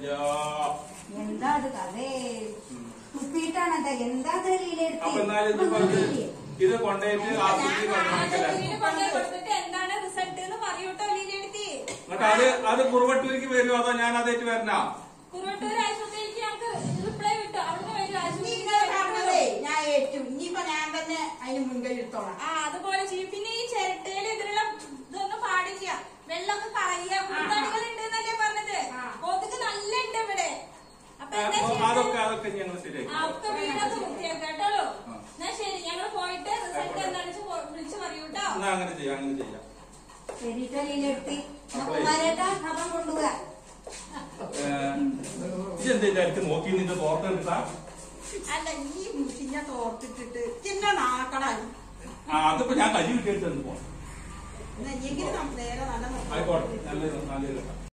അയ്യോ എന്താ അത് കഥേ കുത്തിയിട്ടാണ് എന്താ അത് അപ്പൊ എന്നാലും ഇത് പറഞ്ഞ് ഇത് കൊണ്ടുപോയിട്ട് ആശുപത്രി കൊണ്ടുപോയിട്ടില്ല ആശുപത്രിയിൽ കൊണ്ടുപോയി കൊടുത്തിട്ട് എന്താണ് റിസൾട്ട് എന്ന് പറയൂട്ടോ ലീലെടുത്തി എന്നിട്ട് അത് അത് കുറുവട്ടൂർക്ക് വരുമോ അതോ ഞാൻ അതേറ്റ് വരണോ കുറുവട്ടൂർ ആശുപത്രിയിലേക്ക് ഞങ്ങൾക്ക് റിപ്ലൈ കിട്ടും അവിടുന്ന് വരും നീ ഇങ്ങനെ പറഞ്ഞതേ ആശുപത്രി ഞാൻ ഏറ്റു ഇനിയിപ്പോ ഞാൻ തന്നെ അതിന് മുൻകൈ എടുത്തോളാം ആ അതുപോലെ ചെയ്യും പിന്നെ ഈ ചിരട്ടയിൽ ഇതിലുള്ള ഇതൊന്നും പാടില്ല വെള്ളമൊക്കെ കളയുക മുന്തടികൾ ഉണ്ട് എന്നല്ലേ പറഞ്ഞത് ആ. കൊതുക് നല്ല ഉണ്ട് ഇവിടെ അപ്പൊ എന്താ അപ്പൊ ചെയ്യേണ്ടത്? അതൊക്കെ അതൊക്കെ ഞങ്ങൾ ശരിയാക്കി ആ, ഒക്കെ വീടൊക്കെ വൃത്തിയാക്കാം കേട്ടോളൂ ആ. എന്നാ ശരി ഞങ്ങൾ പോയിട്ട് റിസൾട്ട് എന്താണെന്ന് വെച്ചാൽ വിളിച്ചു പറയൂട്ടോ എന്നാ അങ്ങനെ ചെയ്യാം അങ്ങനെ ചെയ്യാം ശരിട്ടലിലെത്തി കുമാരേട്ടാ അപ്പം കൊണ്ടുപോകാ ഇതെന്താ അടുത്ത് നോക്കി നിന്റെ തോർത്തെടുത്താ അല്ല ഈ മുഷിഞ്ഞ തോർത്തിട്ടിട്ട് ചിന്ന നാക്കടായി ആ അതിപ്പോ ഞാൻ കരി കിട്ടിയെടുത്തു പോണം എന്നെങ്കിലും നേരെ നല്ല ആയിക്കോട്ടെ നല്ലത് നല്ലത്